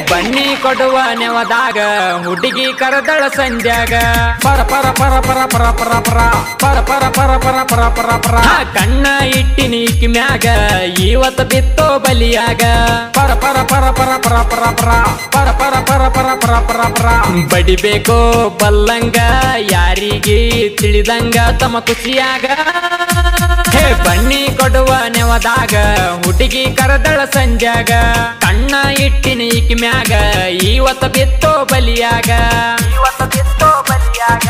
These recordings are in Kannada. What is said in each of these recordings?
ಬನ್ನಿ ಕೊಡುವ ನೆವದಾಗ ಹುಡುಗಿ ಕರದಳ ಸಂಜಾಗ ಪರ ಪರ ಪರ ಪರ ಪರ ಪರ ಪರ ಪರ ಪರ ಪರ ಪರ ಪರ ಪರ ಪರ ಆ ಕಣ್ಣ ಇಟ್ಟಿನಿ ಮ್ಯಾಗ ಇವತ್ತ ಬಿತ್ತೋ ಬಲಿಯಾಗ ಪರ ಪರ ಪರ ಪರ ಪರ ಪರ ಪರ ಪರ ಪರ ಪರ ಪರ ಪರ ಪರ ಪರ ಬಡಿಬೇಕೋ ಬಲ್ಲಂಗ ಯಾರಿಗೆ ತಿಳಿದಂಗ ತಮ್ಮ ಖುಷಿಯಾಗ ಹೇ ಬನ್ನಿ ಕೊಡುವ ನೆವದಾಗ ಹುಡುಗಿ ಕರದಳ ಸಂಜಾಗ ಕಣ್ಣ ಇಟ್ಟಿನಿ ಮ್ಯಾಗ ಇವತ್ತ ಬಿತ್ತೋ ಬಲಿಯಾಗ ಇವತ್ತ ಬಿತ್ತೋ ಬಲಿಯಾಗ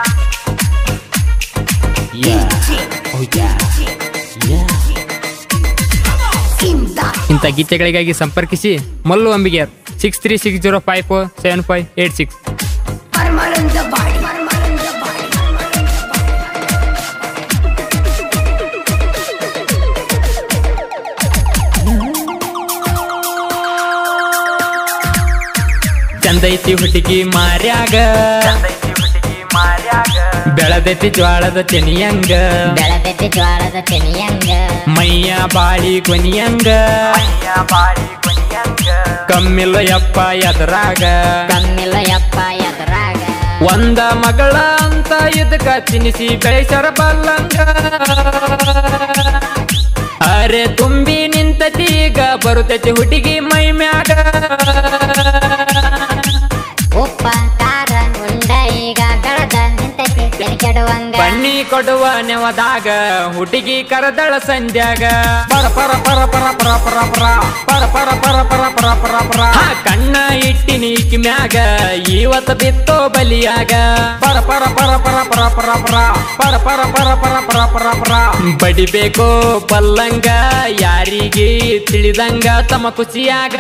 ಇಂಥ ಗೀತೆಗಳಿಗಾಗಿ ಸಂಪರ್ಕಿಸಿ Mallu Ambigeyar six three six zero five four seven five eight six Permanent body, permanent body, ಚಂದೈತಿ ಹುಡುಗಿ ಮಾರ್ಯಾಗ ಬೆಳದೈತಿ ಜ್ವಾಳದ ತೆನಿಯಂಗ ಬೆಳದೈತಿ ಜ್ವಾಳದ ತೆನಿಯಂಗ ಮೈಯ ಬಾಳಿ ಕೊನಿಯಂಗ ಕಮ್ಮಿಲ್ಲ ಯಪ್ಪ ಎದರಾಗ ಕಮ್ಮಿಲ್ಲ ಯಪ್ಪ ಎದುರಾಗ ಒಂದ ಮಗಳ ಅಂತ ಇದಕ್ಕ ತಿನಿಸಿ ಬೆಳೆಸರ ಬಲ್ಲಂಗ ಅರೆ ತುಂಬಿ ನಿಂತತಿ ಈಗ ಬರುತ್ತೈತಿ ಹುಡುಗಿ ಮೈ ಮ್ಯಾಗ ಉಪ್ಪ ಖಾರ ಉಂಡ ಈಗ ಬೆಳದ ನಿಂತೈತಿ ತಲೆ ಕೆಡುವಂಗ ಬನ್ನಿ ಕೊಡುವ ನೆವದಾಗ ಹುಡುಗಿ ಕರದಳ ಸಂಧ್ಯಾಗ ಪರ ಪರ ಪರ ಪರ ಪರ ಪರ ಪರ ಪರ ಪರ ಪರ ಪರ ಪರ ಪರ ಪರ ಆ ಕಣ್ಣ ಇಟ್ಟಿನಿ ಮ್ಯಾಗ ಇವತ್ತ ಬಿತ್ತೋ ಬಲಿಯಾಗ ಪರ ಪರ ಪರ ಪರ ಪರ ಪರ ಪರ ಪರ ಪರ ಪರ ಪರ ಪರ ಪರ ಪರ ಬಡಿಬೇಕೋ ಬಲ್ಲಂಗ ಯಾರಿಗೆ ತಿಳಿದಂಗ ತಮ್ಮ ಖುಷಿಯಾಗ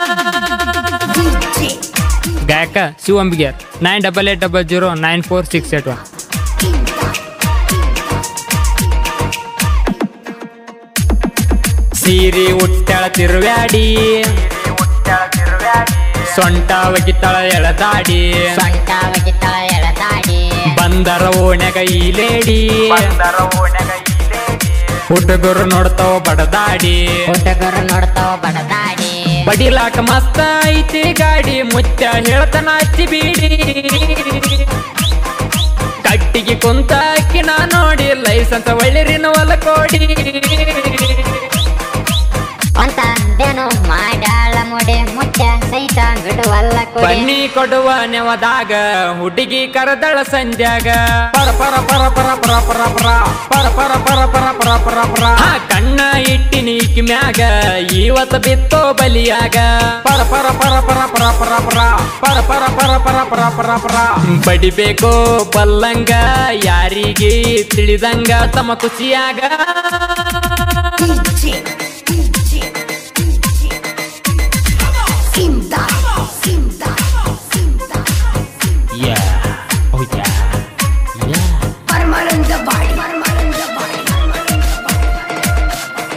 ಗಾಯಕ Shivambige nine double eight double zero nine four six eight one ಸೀರೆ ಉಟ್ಟಾಳ ತಿರುವ್ಯಾಡಿ ಸೊಂಟ ಒಗಿತಾಳ ಎಳದಾಡಿ ಸೊಂಟ ಒಗಿತಾಳ ಎಳದಾಡಿ ಬಂದರ ಓಣ್ಯಾಗ ಈ ಲೇಡಿ ಹುಡುಗರು ನೋಡ್ತಾವ ಬಡದಾಡಿ ಹುಡುಗರು ನೋಡ್ತಾವ ಬಡದಾಡಿ ಬಡಿಲಾಕ ಮಸ್ತ ಐತಿ ಗಾಡಿ ಮುಚ್ಚ ಹೇಳ್ತಾನ ಹಚ್ಚಿ ಬೀಡಿ ಕಟ್ಟಿಗೆ ಕುಂತ ಅಕ್ಕಿನ ನೋಡಿ ಲೈಸೆನ್ಸ್ ಒಳ್ಳೆರಿನ ಹೊಲ ಕೋಡಿ ಅಂತ ದೇನು ಮಾಡ್ಯಾಳ ಮುಡೆ ಮುಚ್ಚ ಸಹಿತ ಬಿಡುವಲ್ಲ ಕೊಡಿ ಬನ್ನಿ ಕೊಡುವ ನೆವದಾಗ ಹುಡುಗಿ ಕರದಳ ಸಂಧ್ಯಾಗ ಪರ ಪರ ಪರ ಪರ ಪರ ಪರ ಪರ ಪರ ಪರ ಪರ ಪರ ಪರ ಪರ ಪರ ಆ ಕಣ್ಣ ಇಟ್ಟಿನಿ ಮ್ಯಾಗ ಇವತ್ತ ಬಿತ್ತೋ ಬಲಿಯಾಗ ಪರ ಪರ ಪರ ಪರ ಪರ ಪರ ಪರ ಪರ ಪರ ಪರ ಪರ ಪರ ಪರ ಪರ ಬಡಿಬೇಕೋ ಬಲ್ಲಂಗ ಯಾರಿಗೆ ತಿಳಿದಂಗ ತಮ್ಮ ಖುಷಿಯಾಗ permanent body, permanent body, permanent body.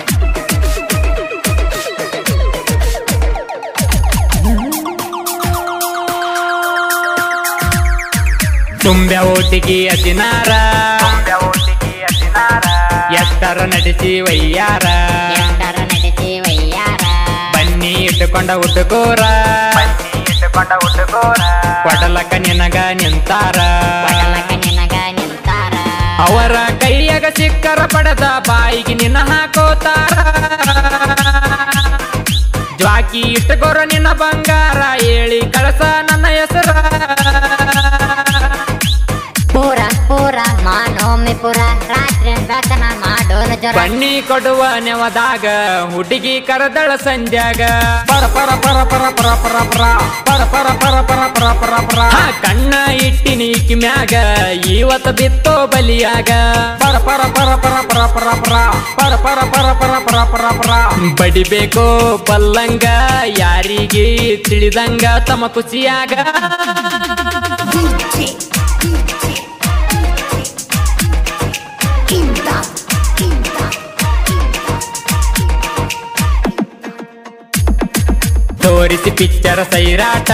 ತುಂಬ್ಯ ಓಟಿಗೆ ಅದಿನಾರ ಎತ್ತರ ನಡೆಸಿ ವಯ್ಯಾರ ಎಂಟರ ನಡೆಸಿ ವಯ್ಯಾರ ಬನ್ನಿ ಇಟ್ಟುಕೊಂಡ ಹುಡುಗೋರ ಕೊಡಲಕ ನಿನಗ ನಿಂತಾರ ಬಡಲಕ ನಿನಗ ನಿಂತಾರ ಅವರ ಕೈಯಾಗ ಸಿಕ್ಕರ ಪಡೆದ ಬಾಯಿಗೆ ನಿನ್ನ ಹಾಕೋತಾರ ಜ್ವಾಕಿ ಇಟ್ಟುಕೋರ ನಿನ್ನ ಬಂಗಾರ ಹೇಳಿ ಕಳಸ ನನ್ನ ಹೆಸರ ಪೂರ ಪೂರ ಮಾನೋಮಿ ಪುರ ರಾತ್ರಿ ಬೆಳತನ ಮಾಡೋನು ಜ್ವರ ಬನ್ನಿ ಕೊಡುವ ನೆವದಾಗ ಹುಡುಗಿ ಕರದಳ ಸಂಧ್ಯಾಗ ಪರ ಪರ ಪರ ಪರ ಪರ ಪರ ಪರ ಪರ ಪರ ಪರ ಪರ ಪರ ಪರ ಪರ ಆ ಕಣ್ಣ ಇಟ್ಟಿನಿ ಮ್ಯಾಗ ಇವತ್ತ ಬಿತ್ತೋ ಬಲಿಯಾಗ ಪರ ಪರ ಪರ ಪರ ಪರ ಪರ ಪರ ಪರ ಪರ ಪರ ಪರ ಪರ ಪರ ಪರ ಬಡಿಬೇಕೋ ಬಲ್ಲಂಗ ಯಾರಿಗೆ ತಿಳಿದಂಗ ತಮ್ಮ ಖುಷಿಯಾಗ ತೋರಿಸಿ ಪಿಕ್ಚರ ಸೈರಾಟ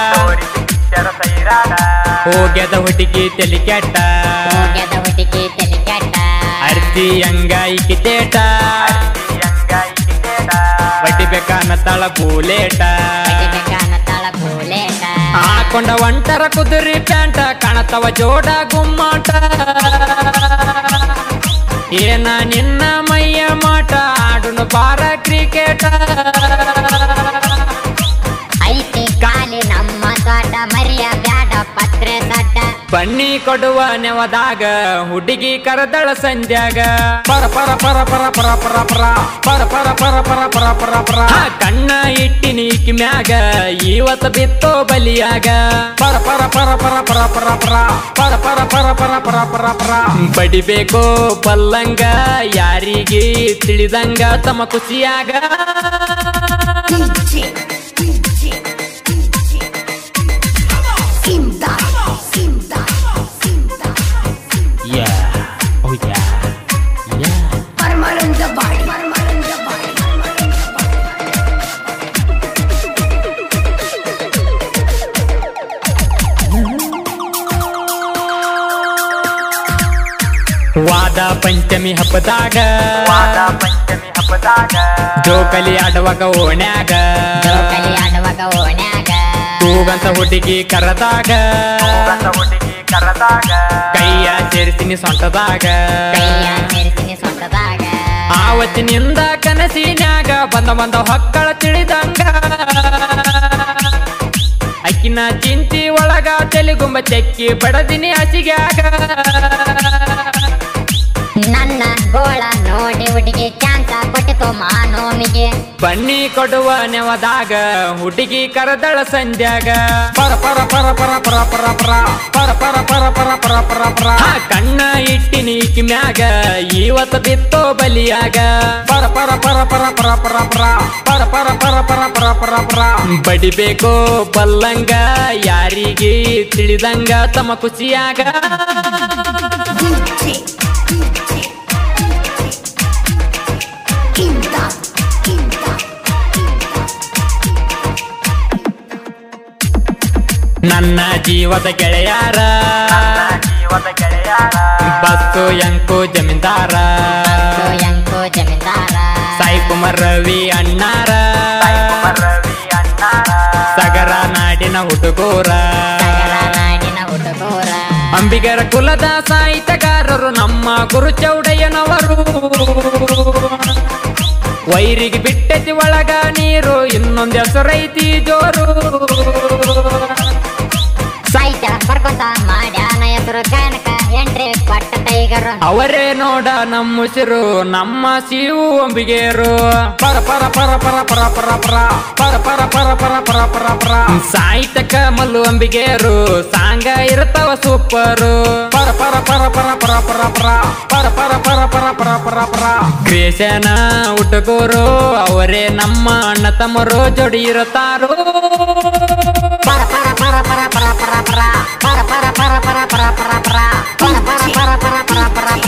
ಹೋಗ್ಯದ ಹುಡುಗಿ ತಲಿ ಕೆಟ್ಟ ಹೋಗ್ಯದ ಹುಡುಗಿ ತಲೆ ಕೆಟ್ಟ ಅರ್ತಿ ಹಂಗ ಇಕಿತೇಟ ಬಡಿಬೇಕನ್ನ ತಳ ಬೂಲೇಟ ಬಡಿಬೇಕನ್ನ ತಳ ಹಾಕೊಂಡ ಒಂಟರ ಕುದುರಿ ಪ್ಯಾಂಟ ಕಾಣತವ ಜೋಡ ಗುಮ್ಮಾಟ ಏನ ನಿನ್ನ ಮೈಯ ಮಾಟ ಆಡುನು ಬಾರ ಕ್ರಿಕೆಟ ಐತಿ ಕಾಲಿ ನಮ್ಮ ತೋಟ ಮರಿಯ ಬ್ಯಾಡ ಪತ್ರೆ ಸಡ್ಡ ಬನ್ನಿ ಕೊಡುವ ನೆವದಾಗ ಹುಡುಗಿ ಕರದಳ ಸಂಧ್ಯಾಗ ಪರ ಪರ ಪರ ಪರ ಪರ ಪರ ಪರ ಪರ ಪರ ಪರ ಪರ ಪರ ಪರ ಪರ ಆ ಕಣ್ಣ ಇಟ್ಟಿನಿ ಮ್ಯಾಗ ಇವತ್ತ ಬಿತ್ತೋ ಬಲಿಯಾಗ ಪರ ಪರ ಪರ ಪರ ಪರ ಪರ ಪರ ಪರ ಪರ ಪರ ಪರ ಪರ ಪರ ಪರ ಬಡಿಬೇಕೋ ಪಲ್ಲಂಗ ಯಾರಿಗೆ ತಿಳಿದಂಗ ತಮ್ಮ ಖುಷಿಯಾಗ DJ, DJ, DJ. Imdad, Imdad, Imdad. Permanent body, permanent body, permanent body. ವಾದ ಪಂಚಮಿ ಹಬ್ಬದಾಗ ಜೋಕಲಿ ಆಡುವಾಗ ಓಣ್ಯಾಗ ಜೋಕಲಿ ಆಡುವಾಗ ಓಣ್ಯಾಗ ಕೂಗಂತ ಹುಡುಗಿ ಕರದಾಗ ಕೈಯ ಸೇರಿಸಿನಿ ಸೊಂಟದಾಗ ಕೈಯ ಸೇರಿಸಿನಿ ಸೊಂಟದಾಗ ಆವತ್ತಿನಿಂದ ಕನಸಿನ್ಯಾಗ ಬಂದ ಬಂದ ಹೊಕ್ಕಳ ತಿಳಿದಂಗ ಅಕ್ಕಿನ ಚಿಂತಿ ಒಳಗ ತೆಲುಗುಂಬ ಚೆಕ್ಕಿ ಬಡದಿನಿ ಹಸಿಗ್ಯಾಗ ನನ್ನ ಗೋಳ ನೋಡಿ ಹುಡುಗಿ ಚಾನ್ಸ ಕೊಟ್ಟಿತು ಮಾನೋಮಿಗೆ ಬನ್ನಿ ಕೊಡುವ ನೆವದಾಗ ಹುಡುಗಿ ಕರದಳ ಸಂಧ್ಯಾಗ ಪರ ಪರ ಪರ ಪರ ಪರ ಪರ ಪರ ಪರ ಪರ ಪರ ಪರ ಪರ ಪರ ಪರ ಆ ಕಣ್ಣ ಇಟ್ಟಿನಿ ಮ್ಯಾಗ ಇವತ್ತ ಬಿತ್ತೋ ಬಲಿಯಾಗ ಪರ ಪರ ಪರ ಪರ ಪರ ಪರ ಪರ ಪರ ಪರ ಪರ ಪರ ಪರ ಪರ ಪರ ಬಡಿಬೇಕೋ ಬಲ್ಲಂಗ ಯಾರಿಗೆ ತಿಳಿದಂಗ ತಮ್ಮ ಖುಷಿಯಾಗ DJ, DJ, Imdad, Imdad, Imdad. ನನ್ನ ಜೀವದ ಗೆಳೆಯಾರ ಬಸ್ಸು ಎಂಕು ಜಮೀನ್ದಾರ ಎಂಕು ಜಮೀನ್ದಾರ ಸಾಯಿ ಕುಮಾರ್ ರವಿ ಅಣ್ಣಾರ ಸಗರ ನಾಡಿನ ಹುಡುಗೂರ ಸಗರ ನಾಡಿನ ಹುಡುಗೂರ ಅಂಬಿಗರ ಕುಲದ ಸಾಹಿತ್ಯಗಾರರು ನಮ್ಮ ಗುರು ಚೌಡಯ್ಯನವರು ವೈರಿಗೆ ಬಿಟ್ಟತಿ ಒಳಗ ನೀರು ಇನ್ನೊಂದು ಹೆಸರೈತಿ ಜೋರು ಸಾಹಿತ್ಯ ಬರ್ಕೊತ ಮಾಡ್ಯಾನ ಹೆಸರು ಕನಕ ಎಂಟ್ರಿ ಕೊಟ್ಟ ಟೈಗರು ಅವರೇ ನೋಡ ನಮ್ಮ ಉಸಿರು ನಮ್ಮ ಶಿವು ಅಂಬಿಗೇರು ಪರ ಪರ ಪರ ಪರ ಪರ ಪರ ಪರ ಪರ ಪರ ಪರ ಪರ ಪರ ಪರ ಪರ ಸಾಹಿತ್ಯಕ ಮಲ್ಲು ಅಂಬಿಗೇರು ಸಾಂಗ ಇರ್ತಾವ ಸೂಪರು ಪರ ಪರ ಪರ ಪರ ಪರ ಪರ ಪರ ಪರ ಪರ ಪರ ಪರ ಪರ ಪರ ಪರ ಕ್ರಿಯೇಷನ ಹುಟ್ಟಗೋರು ಅವರೇ ನಮ್ಮ ಅಣ್ಣ ತಮ್ಮರು ಜೋಡಿ ಇರುತ್ತಾರು ಪರ ಪರ ಪರ ಪರ ಪರ ಪರ ಪರ ಪರ ಪರ ಪರ ಪರ ಪರ ಪರ ಪರ ಪರ ಪರ ಪರ ಪರ ಪರ